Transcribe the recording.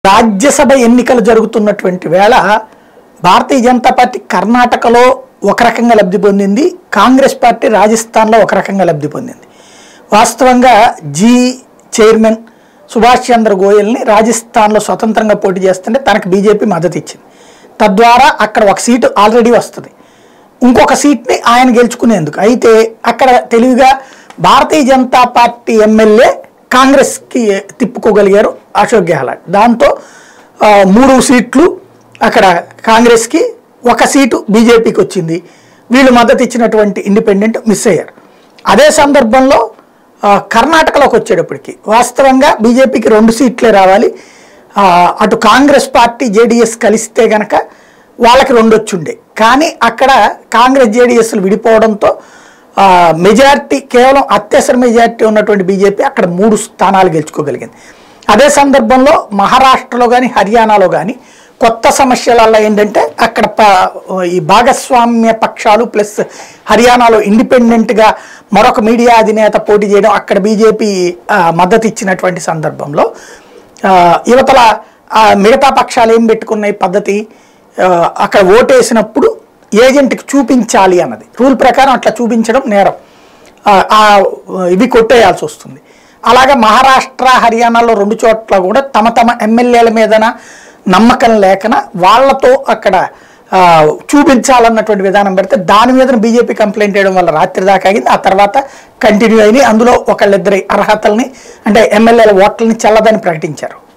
రాజ్యసభ ఎన్నికలు జరుగుతున్నటువంటి వేళ భారతీయ జనతా పార్టీ కర్ణాటకలో ఒక రకంగా లబ్ధి పొందింది కాంగ్రెస్ పార్టీ రాజస్థాన్లో ఒక రకంగా లబ్ధి పొందింది వాస్తవంగా జీ చైర్మన్ సుభాష్ చంద్ర గోయల్ని రాజస్థాన్లో స్వతంత్రంగా పోటీ చేస్తుంటే తనకు బీజేపీ మద్దతు ఇచ్చింది తద్వారా అక్కడ ఒక సీటు ఆల్రెడీ వస్తుంది ఇంకొక సీట్ని ఆయన గెలుచుకునేందుకు అయితే అక్కడ తెలివిగా భారతీయ జనతా పార్టీ ఎమ్మెల్యే కాంగ్రెస్కి తిప్పుకోగలిగారు అశోక్ గెహ్లాట్ దాంతో ఆ, మూడు సీట్లు అక్కడ కాంగ్రెస్కి ఒక సీటు బీజేపీకి వచ్చింది వీళ్ళు మద్దతు ఇచ్చినటువంటి ఇండిపెండెంట్ మిస్ అయ్యారు అదే సందర్భంలో ఆ, కర్ణాటకలోకి వచ్చేటప్పటికి వాస్తవంగా బీజేపీకి రెండు సీట్లే రావాలి ఆ, అటు కాంగ్రెస్ పార్టీ జేడీఎస్ కలిస్తే గనక వాళ్ళకి రెండు వచ్చుండే కానీ అక్కడ కాంగ్రెస్ జేడీఎస్లు విడిపోవడంతో ఆ, మెజారిటీ కేవలం అత్యవసర మెజారిటీ ఉన్నటువంటి బీజేపీ అక్కడ మూడు స్థానాలు గెలుచుకోగలిగింది అదే సందర్భంలో మహారాష్ట్రలో కానీ హర్యానాలో కానీ కొత్త సమస్యలల్లో ఏంటంటే అక్కడ ప- ఈ భాగస్వామ్య పక్షాలు ప్లస్ హర్యానాలో ఇండిపెండెంట్గా మరొక మీడియా అధినేత పోటీ చేయడం అక్కడ బీజేపీ ఆ, మద్దతు ఇచ్చినటువంటి సందర్భంలో ఆ, యువతల ఆ, మిగతా పక్షాలు ఏం పెట్టుకున్నాయి పద్ధతి ఆ, అక్కడ ఓటేసినప్పుడు ఏజెంట్కి చూపించాలి అన్నది రూల్ ప్రకారం అట్లా చూపించడం నేరం ఆ, ఆ, ఇవి కొట్టేయాల్సి వస్తుంది అలాగే మహారాష్ట్ర హర్యానాలో రెండు చోట్ల కూడా తమ తమ ఎమ్మెల్యేల మీదన నమ్మకం లేకన వాళ్ళతో అక్కడ ఆ, చూపించాలన్నటువంటి విధానం పెడితే దాని మీద బీజేపీ కంప్లైంట్ చేయడం వల్ల రాత్రి దాకా ఆగింది ఆ తర్వాత కంటిన్యూ అయింది అందులో ఒకళ్ళిద్దరి అర్హతల్ని అంటే ఎమ్మెల్యేల ఓట్లని చెల్లదని ప్రకటించారు